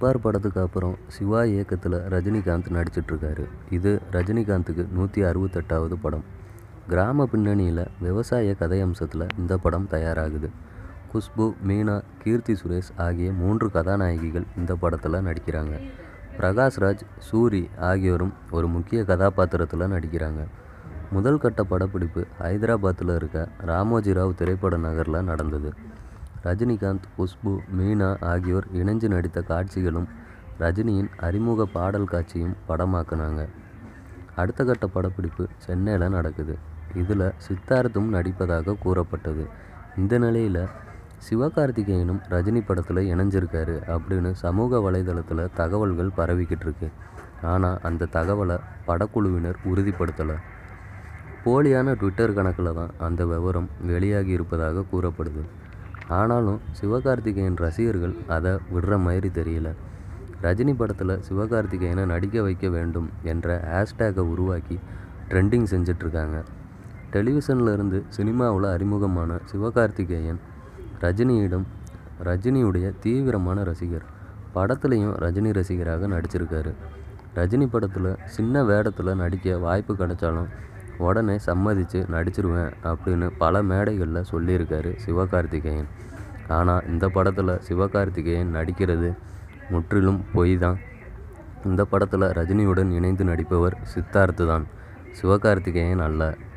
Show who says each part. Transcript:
Speaker 1: தர்பார் படத்துக்கு அப்புறம் சிவா இயக்கத்தில் ரஜினிகாந்த் நடிச்சிட்ருக்காரு இது ரஜினிகாந்துக்கு நூற்றி அறுபத்தெட்டாவது படம் கிராம பின்னணியில் விவசாய கதை அம்சத்தில் இந்த படம் தயாராகுது குஷ்பு மீனா கீர்த்தி சுரேஷ் ஆகிய மூன்று கதாநாயகிகள் இந்த படத்தில் நடிக்கிறாங்க பிரகாஷ்ராஜ் சூரி ஆகியோரும் ஒரு முக்கிய கதாபாத்திரத்தில் நடிக்கிறாங்க முதல் கட்ட படப்பிடிப்பு ஹைதராபாத்தில் இருக்க ராமோஜிராவ் திரைப்பட நகரில் நடந்தது ரஜினிகாந்த் குஷ்பு மீனா ஆகியோர் இணைஞ்சு நடித்த காட்சிகளும் ரஜினியின் அறிமுக பாடல் காட்சியும் படமாக்குனாங்க அடுத்த கட்ட படப்பிடிப்பு சென்னையில் நடக்குது இதில் சித்தார்த்தும் நடிப்பதாக கூறப்பட்டது இந்த நிலையில் சிவகார்த்திகேயனும் ரஜினி படத்தில் இணைஞ்சிருக்காரு அப்படின்னு சமூக வலைதளத்தில் தகவல்கள் பரவிக்கிட்டு இருக்கு ஆனால் அந்த தகவலை படக்குழுவினர் உறுதிப்படுத்தலை போலியான ட்விட்டர் கணக்கில் தான் அந்த விவரம் வெளியாகி இருப்பதாக கூறப்படுது ஆனாலும் சிவகார்த்திகேயன் ரசிகர்கள் அதை விடுற மாதிரி தெரியல ரஜினி படத்தில் சிவகார்த்திகேயனை நடிக்க வைக்க வேண்டும் என்ற ஹேஷ்டேக்கை உருவாக்கி ட்ரெண்டிங் செஞ்சிட்ருக்காங்க டெலிவிஷனில் இருந்து சினிமாவில் அறிமுகமான சிவகார்த்திகேயன் ரஜினியிடம் ரஜினியுடைய தீவிரமான ரசிகர் படத்துலையும் ரஜினி ரசிகராக நடிச்சிருக்காரு ரஜினி படத்தில் சின்ன வேடத்தில் நடிக்க வாய்ப்பு கிடைச்சாலும் உடனே சம்மதித்து நடிச்சிருவேன் அப்படின்னு பல மேடைகளில் சொல்லியிருக்காரு சிவகார்த்திகேயன் ஆனால் இந்த படத்தில் சிவகார்த்திகேயன் நடிக்கிறது முற்றிலும் பொய் தான் இந்த படத்தில் ரஜினியுடன் இணைந்து நடிப்பவர் சித்தார்த்து தான் சிவகார்த்திகேயன் அல்ல